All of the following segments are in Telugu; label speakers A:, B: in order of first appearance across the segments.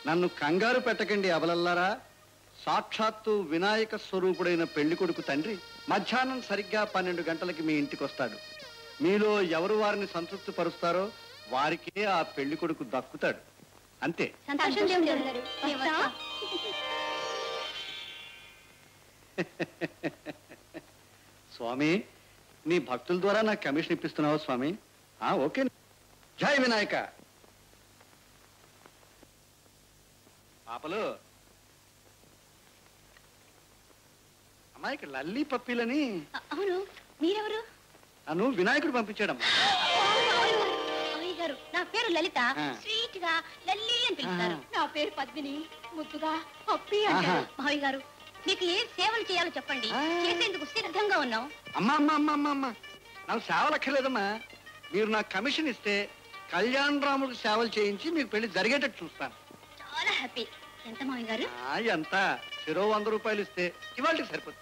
A: నన్ను కంగారు పెట్టకండి అబలల్లారా సాక్షాత్తు వినాయక స్వరూపుడైన పెళ్లి కొడుకు తండ్రి మధ్యాహ్నం సరిగ్గా పన్నెండు గంటలకి మీ ఇంటికి వస్తాడు మీలో ఎవరు వారిని సంతృప్తి పరుస్తారో వారికే ఆ పెళ్లి కొడుకు దక్కుతాడు అంతే
B: సంతోషం దేవుడు గారు వస్తాం.
A: స్వామి నీ భక్తుల ద్వారా నాకు కమిషన్ ఇప్పిస్తున్నావా స్వామి ఆ ఓకే జై వినాయక పాపలు అమ్మాయికి లల్లి పప్పీలని
B: అ- అవును మీరెవరు
A: నన్ను వినాయకుడు పంపించాడమ్మా
B: అయ్య గారు నా పేరు లలిత
A: ఆ.
B: స్వీట్ గా లల్లి అని పిలుస్తారు
A: ఆ.
B: నా పేరు పద్మిని ముద్దుగా పప్పి
A: ఆహా.
B: అంటారు మావయ్య గారు మీకు ఏ సేవలు చేయాలో చెప్పండి
A: ఆ.
B: చేసేందుకు సిద్ధంగా ఉన్నాం
A: అమ్మా అమ్మా అమ్మా అమ్మా అమ్మా నాకు సేవలు అక్కర్లేదమ్మా మీరు నాకు కమిషన్ ఇస్తే కళ్యాణ్ రాముడికి సేవలు చేయించి మీకు పెళ్లి జరిగేటట్టు చూస్తాను
B: చాలా హ్యాపీ ఎంత మావయ్య గారు
A: ఆ, ఎంత చెరో వంద రూపాయలు ఇస్తే ఇవాళకి సరిపోతుంది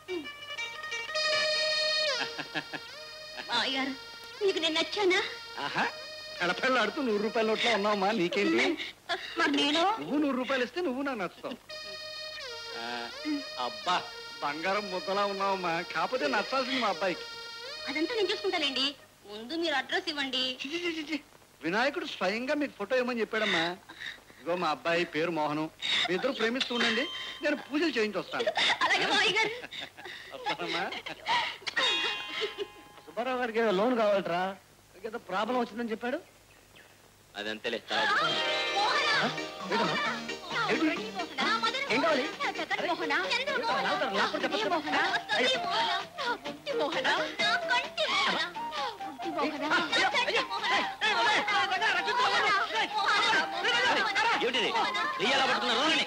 B: మావయ్య గారు మీకు నేను నచ్చానా
A: ఆహా కడపళ్ళాడుతూ నూరు రూపాయల నోట్లో ఉన్నావమ్మా నీకేంటి
B: మరి నేను
A: నువ్వు నూరు రూపాయలు ఇస్తే నువ్వు నాకు నచ్చుతావు ఆ, అబ్బా బంగారం ముద్దలా ఉన్నావమ్మా కాకపోతే నచ్చాల్సింది మా అబ్బాయికి
B: అదంతా నేను చూసుకుంటానండి ముందు మీరు అడ్రస్ ఇవ్వండి
A: చి, చి, చి, చి, చి. వినాయకుడు స్వయంగా మీకు ఫోటో ఇవ్వమని చెప్పాడమ్మా ఇగో మా అబ్బాయి పేరు మోహను మీ ఇద్దరు ప్రేమిస్తూ ఉండండి నేను పూజలు చేయించి వస్తాను
B: అలాగే మావయ్య గారు
A: వస్తానమ్మా
C: సుబ్బారావు గారికి ఏదో లోన్ కావాలట్రా ఏదో ప్రాబ్లం వచ్చిందని చెప్పాడు
D: అదంతేలే
C: ఏంటమ్మా? ఏంటి? ఏం కావాలి? లాగుతారు, లాక్కొని చెప్పొచ్చు.
D: ఏమిటిది దెయ్యాలా పట్టుకున్నారు రండి.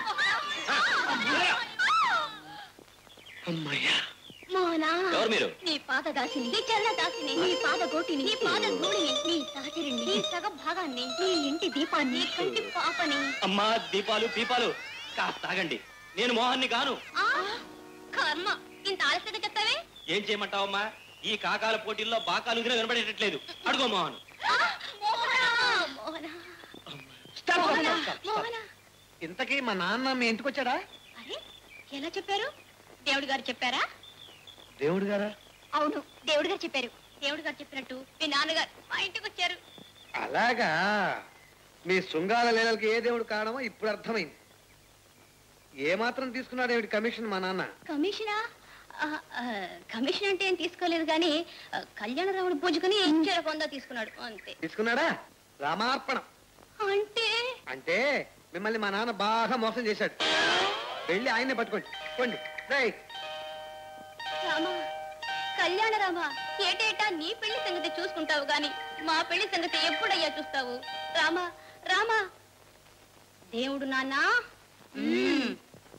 C: అమ్మయ్యా
B: మోహనా
D: ఎవరు మీరు
B: నీ పాద దాసిని నీ చల్ల దాసిని నీ పాద గోటిని నీ పాద ధూళిని నీ సహచరిని నీ సగ భాగాన్ని నీ ఇంటి దీపాన్ని కంటి పాపని
D: అమ్మా దీపాలు దీపాలు కాస్త ఆగండి నేను మోహన్ని గాను
B: ఆ, కర్మ ఇంత ఆలస్యంగా చెప్తావే
D: ఏం చేయమంటావమ్మా ఈ కాకాల పోటీల్లో బాకాలు ఊదినా వినపడేటట్లేదు అడుగో మోహన్
B: ఆ, మోహనా మోహనా
C: స్టాప్,
B: మోహనా
C: స్టాప్, స్టాప్, స్టాప్.
B: మోహనా
C: ఇంతకీ మా నాన్న మీ ఇంటికి వచ్చాడా
B: అరే ఎలా చెప్పారు దేవుడు గారు చెప్పారా
C: దేవుడు గారా
B: అవును దేవుడు గారు చెప్పారు దేవుడు గారు చెప్పినట్టు మీ నాన్నగారు మా ఇంటికి వచ్చారు
C: అలాగా మీ శృంగాల లీలలకి ఏ దేవుడు కారణమో ఇప్పుడు అర్థమైంది ఏ మాత్రం తీసుకున్నాడు ఏమిటి కమిషన్ మా నాన్న
B: కమిషనా ఆ, ఆ, కమిషన్ అంటే ఏం తీసుకోలేదు కానీ ఆ, కళ్యాణరాముడు పూజకుని ఇచ్చార పొందా తీసుకున్నాడు అంతే
C: తీసుకున్నాడా రామార్పణం
B: అంటే
C: అంటే మిమ్మల్ని మా నాన్న బాగా మోసం చేశాడు వెళ్ళి ఆయన్నే పట్టుకోండి పోండి రేయ్,
B: రామా కళ్యాణరామా ఏటేటా నీ పెళ్లి సంగతి చూసుకుంటావు గాని మా పెళ్లి సంగతి ఎప్పుడయ్యా చూస్తావు రామా రామా దేవుడు నాన్నా మ్మ్.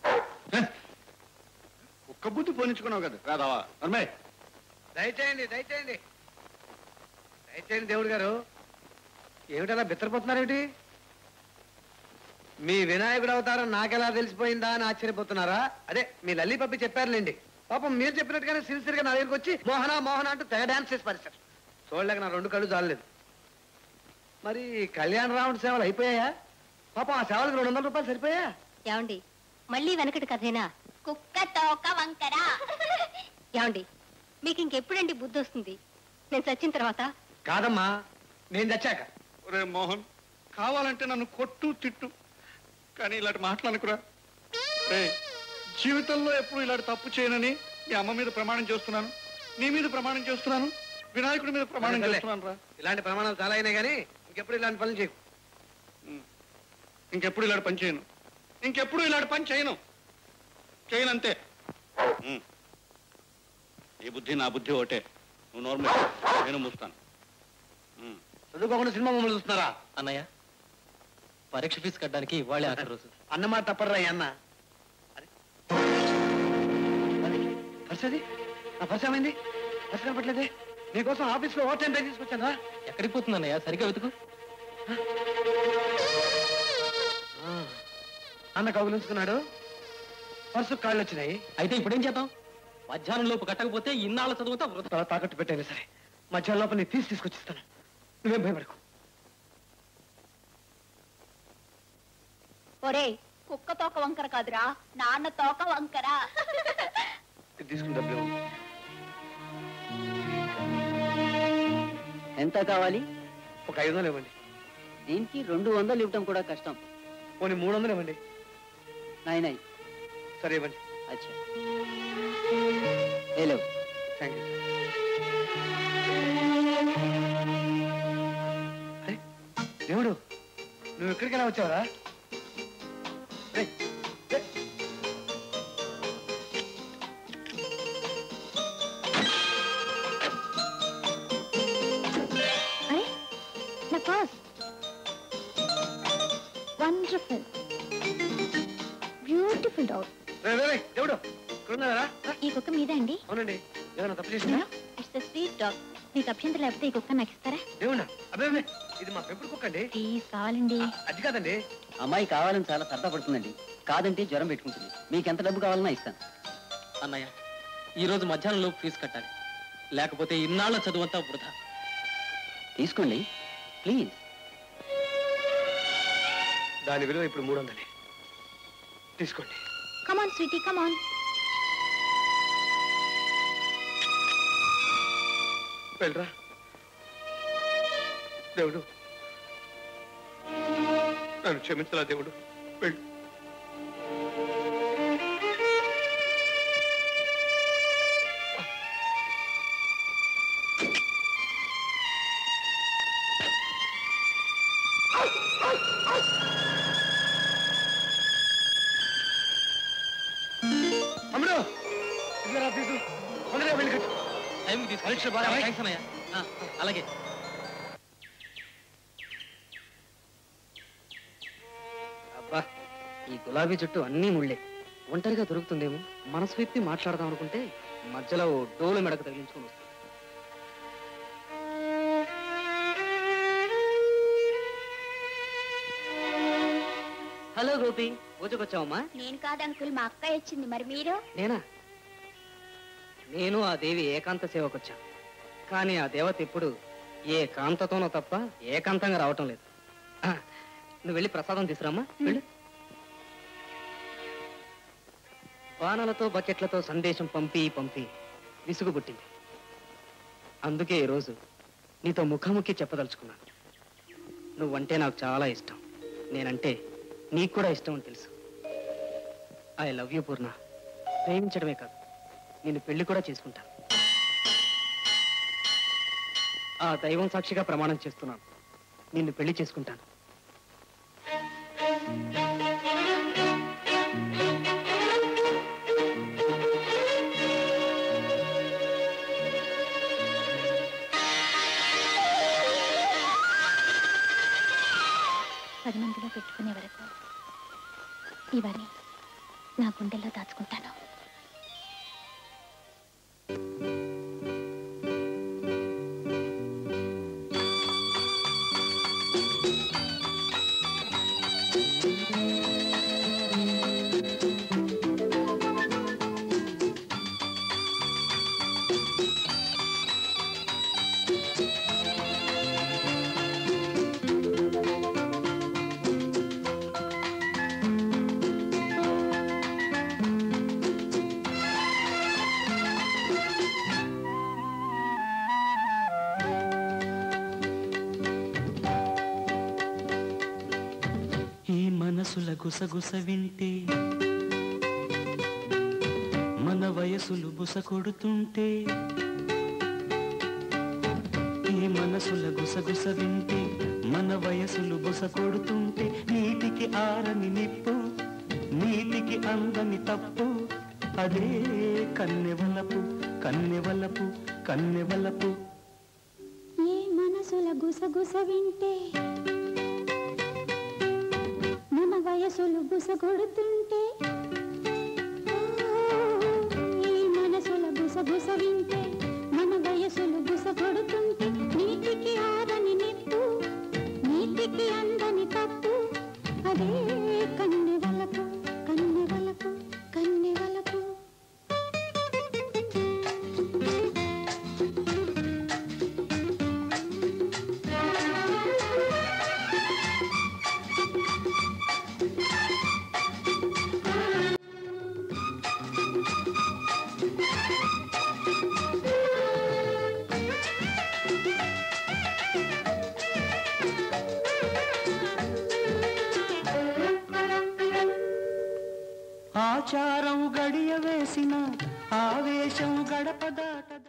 A: ఒక్క బుద్ధి పోనించుకున్నావు కదా రాదావా అమ్మాయి
C: దయచేయండి దయచేయండి దయచేయండి దేవుడు గారు ఏమిటలా బిత్తరపోతున్నారేమిటి మీ వినాయకుడు అవతారం నాకెలా తెలిసిపోయిందా అని ఆశ్చర్యపోతున్నారా అదే మీ లల్లి పప్పి చెప్పారులేండి పాపం మీరు చెప్పినట్టుగానే సిన్సియర్ గా నా దగ్గరికి వచ్చి మోహన మోహన అంటూ తెగ డాన్స్ చేసి పరిస్తారు చూడలేక నా రెండు కళ్ళు చాలలేదు మరి కళ్యాణ రాముడి సేవలు అయిపోయాయా పాపం ఆ సేవలకు రెండు వందల రూపాయలు సరిపోయా
B: ఏమండి మళ్ళీ వెనకటి కథేనా కుక్క తోక వంకరా ఏమండి మీకు ఇంకెప్పుడండి బుద్ధి వస్తుంది నేను చచ్చిన తర్వాత
C: కాదమ్మా నేను తెచ్చాక
A: ఒరే మోహన్ కావాలంటే నన్ను కొట్టు తిట్టు కానీ ఇలాంటి మాటలనుకురా రే జీవితంలో ఎప్పుడు ఇలాంటి తప్పు చేయనని మీ అమ్మ మీద ప్రమాణం చేస్తున్నాను నీ మీద ప్రమాణం చేస్తున్నాను వినాయకుడి మీద ప్రమాణం
C: సరే, సరే.
A: చేస్తున్నాను రా
C: ఇలాంటి ప్రమాణాలు చాలా అయినాయి కానీ ఇంకెప్పుడు ఇలాంటి పనులు చేయకు
A: ఇంకెప్పుడు ఇలాంటి పని చేయను ఇంకెప్పుడు ఇలాంటి పని చేయను చేయను అంతే ఉమ్. ఈ బుద్ధి నా బుద్ధి ఒకటే నువ్వు నోర్మే నేను మూస్తాను ఉమ్.
C: చదువుకోకుండా సినిమా మమ్మల్ని చూస్తున్నారా
D: అన్నయ్య పరీక్ష ఫీజు కట్టడానికి ఇవాళే ఆఖరి రోజు
C: అన్నమాట తప్పర్రా ఈ అన్న అరే. అరే, పర్స్ అది నా పర్స్ ఏమైంది పర్స్ కనపట్లేదే నీకోసం ఆఫీస్ లో ఓవర్ టైం పే తీసుకొచ్చాను రా
D: ఎక్కడికి పోతుంది అన్నయ్య సరిగ్గా వెతుకు
C: ఆ, అన్న కౌగులించుకున్నాడు పర్సు కాళ్ళు వచ్చినాయి
D: అయితే ఇప్పుడేం చేద్దాం మధ్యాహ్నం లోపు కట్టకపోతే ఇన్నాళ్ళ చదువుతా వృధా.
C: తల తాకట్టు పెట్టైనా సరే మధ్యాహ్నం లోపల నేను తీసి తీసుకొచ్చిస్తాను నువ్వేం భయపడకు
B: ఒరే కుక్క తోక వంకర కాదురా నాన్న తోక వంకర
C: ఇది తీసుకుని డబ్బులు ఇవ్వండి.
E: ఎంత కావాలి
C: ఒక ఐదు వందలు ఇవ్వండి
E: దీనికి రెండు వందలు ఇవ్వటం కూడా కష్టం
C: పోనీ మూడు వందలు ఇవ్వండి
E: నాయ్ నాయ్
C: సరే ఇవ్వండి
E: అచ్చా హలో
C: థ్యాంక్ యూ అరే దేవుడు నువ్వు ఎక్కడికైనా వచ్చావరా రేయ్, రేయ్.
B: అరే నా పర్స్ వండర్ఫుల్ బ్యూటిఫుల్ డాగ్
C: రేయ్, రేయ్, రేయ్, దేవుడు ఇక్కడ ఉన్నారా
B: ఈ కుక్క మీదే అండి
C: అవునండి ఏదైనా తప్పు చేసిందా
B: ఇట్స్ ద స్వీట్ డాగ్ మీకు అభ్యంతరం లేకపోతే ఈ కుక్క నాకు ఇస్తారా
C: దేవుడా అబ్బే అబ్బే, ఇది మా పెంపుడు కుక్క అండి
B: ప్లీజ్ కావాలండి
C: అది కాదండి
E: అమ్మాయి కావాలని చాలా సరదా పడుతుందండి కాదంటే జ్వరం పెట్టుకుంటుంది మీకు ఎంత డబ్బు కావాలన్నా ఇస్తాను
D: అన్నయ్య ఈ రోజు మధ్యాహ్నంలో ఫీజు కట్టాలి లేకపోతే ఇన్నాళ్ళ చదువంతా వృధా
E: తీసుకోండి ప్లీజ్
C: దాని విలువ ఇప్పుడు మూడు వందలే తీసుకోండి
B: కమాన్ స్వీటీ కమాన్
C: వెళ్ళరా దేవుడు నన్ను క్షమించరా దేవుడు వెళ్ళు అమ్ముడు ఇదిగోరా ఫీజు తొందరగా వెళ్ళి కట్టు
D: టైంకి తీసుకు
C: పరీక్షలు బాగా రాయి.
D: థ్యాంక్స్ అన్నయ్య ఆ, అలాగే
E: అబ్బా ఈ గులాబీ చుట్టూ అన్నీ ముళ్ళే ఒంటరిగా దొరుకుతుందేమో మనసు విప్పి మాట్లాడదాం అనుకుంటే మధ్యలో ఓ డోలు మెడకు తగిలించుకొని వస్తుంది హలో గోపి పూజకొచ్చావమ్మా
B: నేను కాదు అంకుల్ మా అక్క ఇచ్చింది మరి మీరు
E: నేనా నేను ఆ దేవి ఏకాంత సేవకొచ్చా కానీ ఆ దేవత ఎప్పుడు ఏ కాంతతోనో తప్ప ఏకాంతంగా రావటం లేదు ఆ, నువ్వు వెళ్ళి ప్రసాదం తీసురామ్మా వెళ్ళు బాణాలతో బకెట్లతో సందేశం పంపి పంపి విసుగు పుట్టింది అందుకే ఈరోజు నీతో ముఖాముఖి చెప్పదలుచుకున్నాను నువ్వంటే నాకు చాలా ఇష్టం నేనంటే నీకు కూడా ఇష్టం అని తెలుసు ఐ లవ్ యూ పూర్ణ ప్రేమించడమే కాదు నేను పెళ్లి కూడా చేసుకుంటాను ఆ దైవం సాక్షిగా ప్రమాణం చేస్తున్నాను నిన్ను పెళ్లి చేసుకుంటాను
B: పది మందిలో పెట్టుకునే వరకు ఇవన్నీ నా గుండెల్లో దాచుకుంటాను
F: ఈ మనసుల గుసగుస వింటే మన వయసులు బుస కొడుతుంటే ఈ మనసుల గుసగుస వింటే మన వయసులు బుస కొడుతుంటే నీటికి ఆరని నిప్పు నీటికి అందని తప్పు అదే కన్నెవలపు కన్నెవలపు కన్నెవలపు
B: ఏ మనసుల గుసగుస వింటే మన వయసులు బుసగొడుతుంటే ఈ మనసుల గుసగుస వింటే మన వయసులు బుసగొడుతుంటే నీటికి ఆరని నిప్పు నీటికి అందని తప్పు అదే కన్నె వలపు కన్నె వలపు కన్నె వలపు
G: ఆ
F: ఆచారం గడియ వేసిన ఆవేశం గడప దాటద